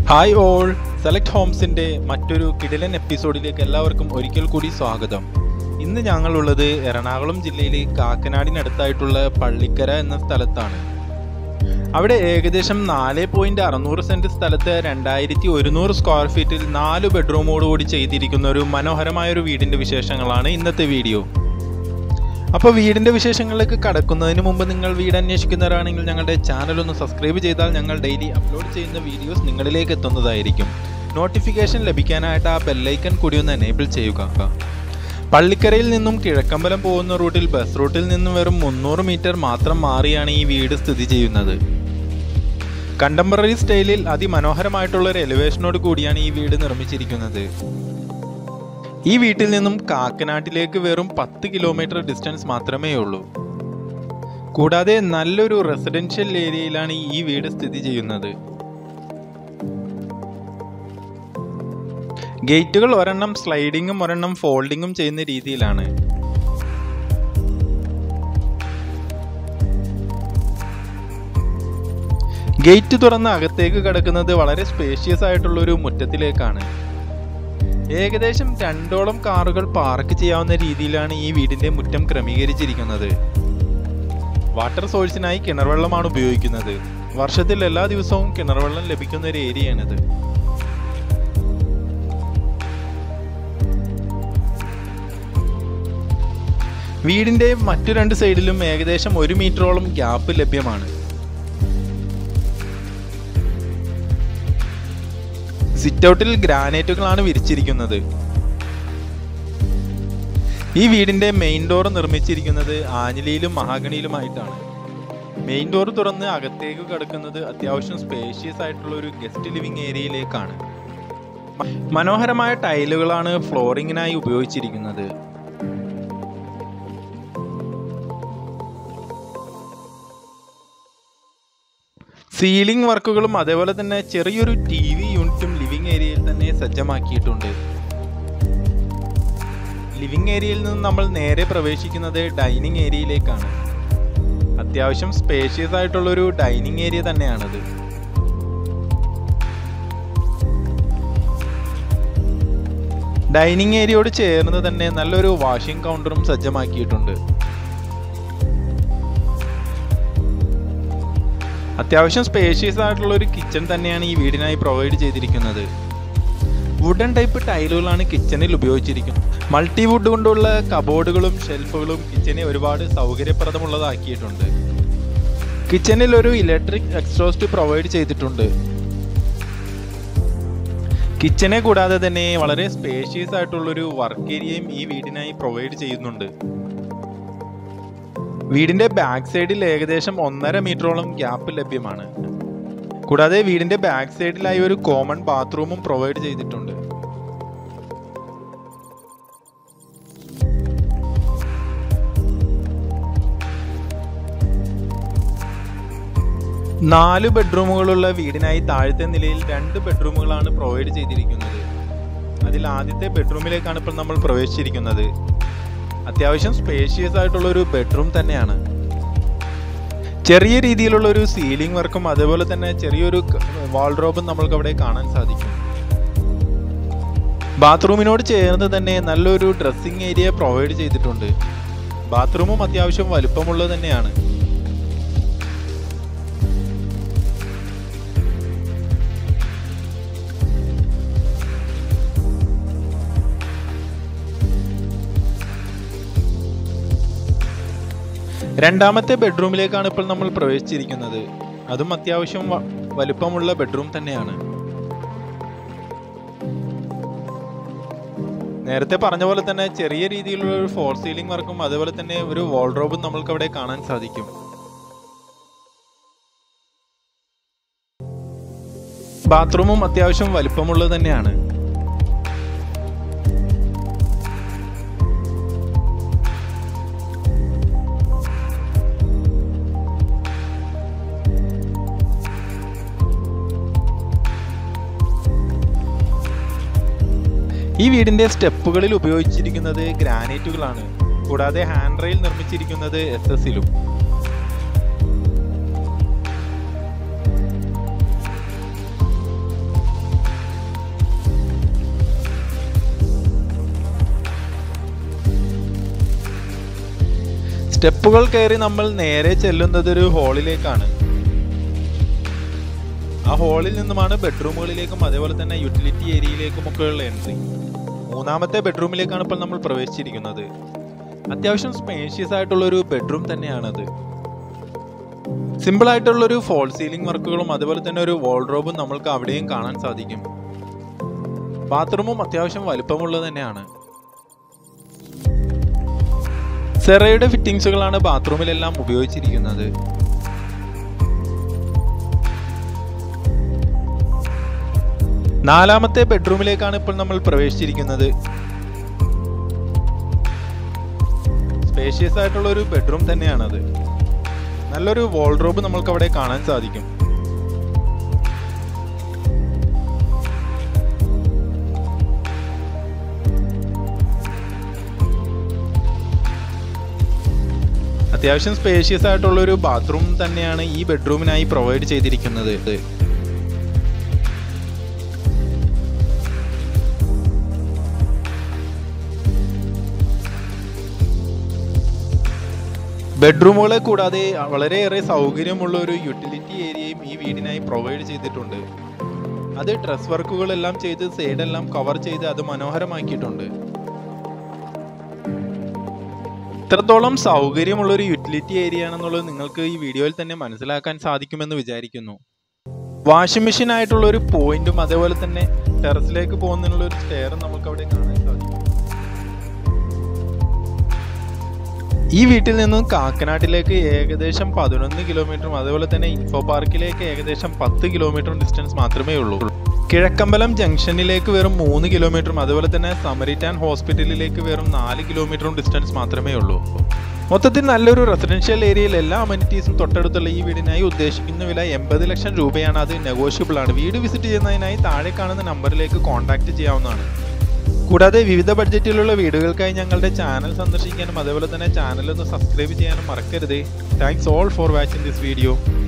hi all select ഹോംസിന്റെ മറ്റൊരു കിടിലൻ എപ്പിസോഡിലേക്ക് എല്ലാവർക്കും ഒരിക്കൽ കൂടി സ്വാഗതം ഇന്ന് ഞങ്ങളുള്ളത് എറണാകുളം ജില്ലയിലെ കാക്കനാടിനടുത്തായിട്ടുള്ള പള്ളിക്കര എന്ന സ്ഥലത്താണ് അവിടെ ഏകദേശം നാല് പോയിന്റ് അറുന്നൂറ് സെന്റ് സ്ഥലത്ത് രണ്ടായിരത്തി ഒരുന്നൂറ് സ്ക്വയർ ഫീറ്റിൽ നാല് ബെഡ്റൂമോടുകൂടി ചെയ്തിരിക്കുന്ന ഒരു മനോഹരമായ ഒരു വീടിന്റെ വിശേഷങ്ങളാണ് ഇന്നത്തെ വീഡിയോ അപ്പോൾ വീടിന്റെ വിശേഷങ്ങളിലേക്ക് കടക്കുന്നതിന് മുമ്പ് നിങ്ങൾ വീട് അന്വേഷിക്കുന്നവരാണെങ്കിൽ ഞങ്ങളുടെ ചാനൽ ഒന്ന് സബ്സ്ക്രൈബ് ചെയ്താൽ ഞങ്ങൾ ഡെയിലി അപ്ലോഡ് ചെയ്യുന്ന വീഡിയോസ് നിങ്ങളിലേക്ക് എത്തുന്നതായിരിക്കും നോട്ടിഫിക്കേഷൻ ലഭിക്കാനായിട്ട് ആ ബെല്ലൈക്കൺ കൂടി ഒന്ന് എനേബിൾ ചെയ്യുക പള്ളിക്കരയിൽ നിന്നും കിഴക്കമ്പലം പോകുന്ന റൂട്ടിൽ ബസ് റൂട്ടിൽ നിന്നും വെറും മുന്നൂറ് മീറ്റർ മാത്രം മാറിയാണ് ഈ വീട് സ്ഥിതി ചെയ്യുന്നത് കണ്ടംപററി സ്റ്റൈലിൽ അതിമനോഹരമായിട്ടുള്ള ഒരു എലിവേഷനോട് കൂടിയാണ് ഈ വീട് നിർമ്മിച്ചിരിക്കുന്നത് ഈ വീട്ടിൽ നിന്നും കാക്കനാട്ടിലേക്ക് വെറും പത്ത് കിലോമീറ്റർ ഡിസ്റ്റൻസ് മാത്രമേ ഉള്ളൂ കൂടാതെ നല്ലൊരു റെസിഡൻഷ്യൽ ഏരിയയിലാണ് ഈ വീട് സ്ഥിതി ചെയ്യുന്നത് ഗേറ്റുകൾ ഒരെണ്ണം സ്ലൈഡിങ്ങും ഒരെണ്ണം ഫോൾഡിങ്ങും ചെയ്യുന്ന രീതിയിലാണ് ഗേറ്റ് തുറന്ന് അകത്തേക്ക് കടക്കുന്നത് വളരെ സ്പേഷ്യസ് ആയിട്ടുള്ള ഒരു മുറ്റത്തിലേക്കാണ് ഏകദേശം രണ്ടോളം കാറുകൾ പാർക്ക് ചെയ്യാവുന്ന രീതിയിലാണ് ഈ വീടിന്റെ മുറ്റം ക്രമീകരിച്ചിരിക്കുന്നത് വാട്ടർ സോഴ്സിനായി കിണർവെള്ളമാണ് ഉപയോഗിക്കുന്നത് വർഷത്തിൽ എല്ലാ ദിവസവും കിണർവെള്ളം ലഭിക്കുന്ന ഒരു ഏരിയയാണിത് വീടിന്റെ മറ്റു രണ്ട് സൈഡിലും ഏകദേശം ഒരു മീറ്ററോളം ഗ്യാപ്പ് ലഭ്യമാണ് സിറ്റൗട്ടിൽ ഗ്രാനൈറ്റുകളാണ് വിരിച്ചിരിക്കുന്നത് ഈ വീടിന്റെ മെയിൻ ഡോർ നിർമ്മിച്ചിരിക്കുന്നത് ആഞ്ഞിലിയിലും മഹാഗണിയിലുമായിട്ടാണ് മെയിൻ ഡോർ തുറന്ന് അകത്തേക്ക് കടക്കുന്നത് അത്യാവശ്യം സ്പേഷ്യസ് ആയിട്ടുള്ള ഒരു ഗസ്റ്റ് ലിവിംഗ് ഏരിയയിലേക്കാണ് മ- മനോഹരമായ ടൈലുകളാണ് ഫ്ലോറിങ്ങിനായി ഉപയോഗിച്ചിരിക്കുന്നത് സീലിംഗ് വർക്കുകളും അതേപോലെ തന്നെ ചെറിയൊരു ടി വി യൂണിറ്റും ലിവിംഗ് ഏരിയയിൽ തന്നെ സജ്ജമാക്കിയിട്ടുണ്ട് ലിവിംഗ് ഏരിയയിൽ നിന്ന് നമ്മൾ നേരെ പ്രവേശിക്കുന്നത് ഡൈനിങ് ഏരിയയിലേക്കാണ് അത്യാവശ്യം സ്പേഷ്യസ് ആയിട്ടുള്ള ഒരു ഡൈനിങ് ഏരിയ തന്നെയാണത് ഡൈനിങ് ഏരിയയോട് ചേർന്ന് തന്നെ നല്ലൊരു വാഷിംഗ് കൗണ്ടറും സജ്ജമാക്കിയിട്ടുണ്ട് അത്യാവശ്യം സ്പേഷ്യസ് ആയിട്ടുള്ള ഒരു കിച്ചൺ തന്നെയാണ് ഈ വീടിനായി പ്രൊവൈഡ് ചെയ്തിരിക്കുന്നത് വുഡൻ ടൈപ്പ് ടൈലുകളാണ് കിച്ചണിൽ ഉപയോഗിച്ചിരിക്കുന്നത് മൾട്ടി വുഡ് കൊണ്ടുള്ള കബോർഡുകളും ഷെൽഫുകളും കിച്ചനെ ഒരുപാട് സൗകര്യപ്രദമുള്ളതാക്കിയിട്ടുണ്ട് കിച്ചണിൽ ഒരു ഇലക്ട്രിക് എക്സ്ട്രോസ്റ്റ് പ്രൊവൈഡ് ചെയ്തിട്ടുണ്ട് കിച്ചനെ കൂടാതെ തന്നെ വളരെ സ്പേഷ്യസ് ആയിട്ടുള്ളൊരു വർക്ക് ഏരിയയും ഈ വീടിനായി പ്രൊവൈഡ് ചെയ്യുന്നുണ്ട് വീടിന്റെ ബാക്ക് സൈഡിൽ ഏകദേശം ഒന്നര മീറ്ററോളം ഗ്യാപ്പ് ലഭ്യമാണ് കൂടാതെ വീടിന്റെ ബാക്ക് സൈഡിലായി ഒരു കോമൺ ബാത്റൂമും പ്രൊവൈഡ് ചെയ്തിട്ടുണ്ട് നാല് ബെഡ്റൂമുകളുള്ള വീടിനായി താഴത്തെ നിലയിൽ രണ്ട് ബെഡ്റൂമുകളാണ് പ്രൊവൈഡ് ചെയ്തിരിക്കുന്നത് അതിൽ ആദ്യത്തെ ബെഡ്റൂമിലേക്കാണ് ഇപ്പോൾ നമ്മൾ പ്രവേശിച്ചിരിക്കുന്നത് അത്യാവശ്യം സ്പേഷ്യസ് ആയിട്ടുള്ള ഒരു ബെഡ്റൂം തന്നെയാണ് ചെറിയ രീതിയിലുള്ള ഒരു സീലിംഗ് വർക്കും അതേപോലെ തന്നെ ചെറിയൊരു വാൾഡ്രോബും നമ്മൾക്ക് അവിടെ കാണാൻ സാധിക്കും ബാത്റൂമിനോട് ചേർന്ന് തന്നെ നല്ലൊരു ഡ്രസ്സിംഗ് ഏരിയ പ്രൊവൈഡ് ചെയ്തിട്ടുണ്ട് ബാത്റൂമും അത്യാവശ്യം വലുപ്പമുള്ളത് തന്നെയാണ് രണ്ടാമത്തെ ബെഡ്റൂമിലേക്കാണ് ഇപ്പോൾ നമ്മൾ പ്രവേശിച്ചിരിക്കുന്നത് അതും അത്യാവശ്യം വ- വലുപ്പമുള്ള ബെഡ്റൂം തന്നെയാണ് നേരത്തെ പറഞ്ഞ പോലെ തന്നെ ചെറിയ രീതിയിലുള്ള ഒരു ഫോർ സീലിംഗ് വർക്കും അതുപോലെ തന്നെ ഒരു വാൾഡ്രോബും നമ്മൾക്ക് അവിടെ കാണാൻ സാധിക്കും ബാത്റൂമും അത്യാവശ്യം വലുപ്പമുള്ളത് തന്നെയാണ് ഈ വീടിന്റെ സ്റ്റെപ്പുകളിൽ ഉപയോഗിച്ചിരിക്കുന്നത് ഗ്രാനൈറ്റുകളാണ് കൂടാതെ ഹാൻഡ് റെയിൽ നിർമ്മിച്ചിരിക്കുന്നത് എസ് എസിലും സ്റ്റെപ്പുകൾ കയറി നമ്മൾ നേരെ ചെല്ലുന്നത് ഒരു ഹാളിലേക്കാണ് ആ ഹാളിൽ നിന്നുമാണ് ബെഡ്റൂമുകളിലേക്കും അതേപോലെ തന്നെ യൂട്ടിലിറ്റി ഏരിയയിലേക്കും ഒക്കെയുള്ള എൻട്രി മൂന്നാമത്തെ ബെഡ്റൂമിലേക്കാണ് ഇപ്പോൾ നമ്മൾ പ്രവേശിച്ചിരിക്കുന്നത് അത്യാവശ്യം സ്പേഷ്യസ് ആയിട്ടുള്ള ഒരു ബെഡ്റൂം തന്നെയാണത് സിമ്പിൾ ആയിട്ടുള്ള ഒരു ഫോൾ സീലിംഗ് വർക്കുകളും അതുപോലെ തന്നെ ഒരു വാൾഡ്രോബും നമ്മൾക്ക് അവിടെയും കാണാൻ സാധിക്കും ബാത്റൂമും അത്യാവശ്യം വലിപ്പമുള്ളത് തന്നെയാണ് സെറയുടെ ഫിറ്റിംഗ്സുകളാണ് ബാത്റൂമിലെല്ലാം ഉപയോഗിച്ചിരിക്കുന്നത് നാലാമത്തെ ബെഡ്റൂമിലേക്കാണ് ഇപ്പോൾ നമ്മൾ പ്രവേശിച്ചിരിക്കുന്നത് സ്പേഷ്യസ് ആയിട്ടുള്ള ഒരു ബെഡ്റൂം തന്നെയാണത് നല്ലൊരു വാൾഡ്രോബ് നമ്മൾക്ക് അവിടെ കാണാൻ സാധിക്കും അത്യാവശ്യം സ്പേഷ്യസ് ആയിട്ടുള്ള ഒരു ബാത്റൂം തന്നെയാണ് ഈ ബെഡ്റൂമിനായി പ്രൊവൈഡ് ചെയ്തിരിക്കുന്നത് ബെഡ്റൂമുകളെ കൂടാതെ വളരെയേറെ സൗകര്യമുള്ള ഒരു യൂട്ടിലിറ്റി ഏരിയയും ഈ വീടിനായി പ്രൊവൈഡ് ചെയ്തിട്ടുണ്ട് അത് ഡ്രസ് വർക്കുകളെല്ലാം ചെയ്ത് സൈഡെല്ലാം കവർ ചെയ്ത് അത് മനോഹരമാക്കിയിട്ടുണ്ട് ഇത്രത്തോളം സൗകര്യമുള്ള ഒരു യൂട്ടിലിറ്റി ഏരിയ ആണെന്നുള്ളത് നിങ്ങൾക്ക് ഈ വീഡിയോയിൽ തന്നെ മനസ്സിലാക്കാൻ സാധിക്കുമെന്ന് വിചാരിക്കുന്നു വാഷിംഗ് മെഷീൻ ആയിട്ടുള്ള ഒരു പോയിന്റും അതേപോലെ തന്നെ ടെറസിലേക്ക് പോകുന്നതിനുള്ള ഒരു സ്റ്റെയറും നമുക്ക് അവിടെ കാണാൻ സാധിക്കും ഈ വീട്ടിൽ നിന്നും കാക്കനാട്ടിലേക്ക് ഏകദേശം പതിനൊന്ന് കിലോമീറ്ററും അതുപോലെ തന്നെ ഇൻഫോ പാർക്കിലേക്ക് ഏകദേശം പത്ത് കിലോമീറ്ററും ഡിസ്റ്റൻസ് മാത്രമേ ഉള്ളൂ കിഴക്കമ്പലം ജംഗ്ഷനിലേക്ക് വെറും മൂന്ന് കിലോമീറ്ററും അതുപോലെ തന്നെ സമരിറ്റാൻ ഹോസ്പിറ്റലിലേക്ക് വെറും നാല് കിലോമീറ്ററും ഡിസ്റ്റൻസ് മാത്രമേ ഉള്ളൂ മൊത്തത്തിൽ നല്ലൊരു റെസിഡൻഷ്യൽ ഏരിയയിൽ എല്ലാ അമ്യൂണിറ്റീസും തൊട്ടടുത്തുള്ള ഈ വീടിനായി ഉദ്ദേശിക്കുന്ന വില എൺപത് ലക്ഷം രൂപയാണ് അത് നെഗോഷ്യബിൾ ആണ് വീട് വിസിറ്റ് ചെയ്യുന്നതിനായി താഴെ കാണുന്ന നമ്പറിലേക്ക് കോൺടാക്ട് ചെയ്യാവുന്നതാണ് കൂടാതെ വിവിധ ബഡ്ജറ്റിലുള്ള വീടുകൾക്കായി ഞങ്ങളുടെ ചാനൽ സന്ദർശിക്കാനും അതേപോലെ തന്നെ ചാനൽ ഒന്ന് സബ്സ്ക്രൈബ് ചെയ്യാനും മറക്കരുത് thanks all for watching this video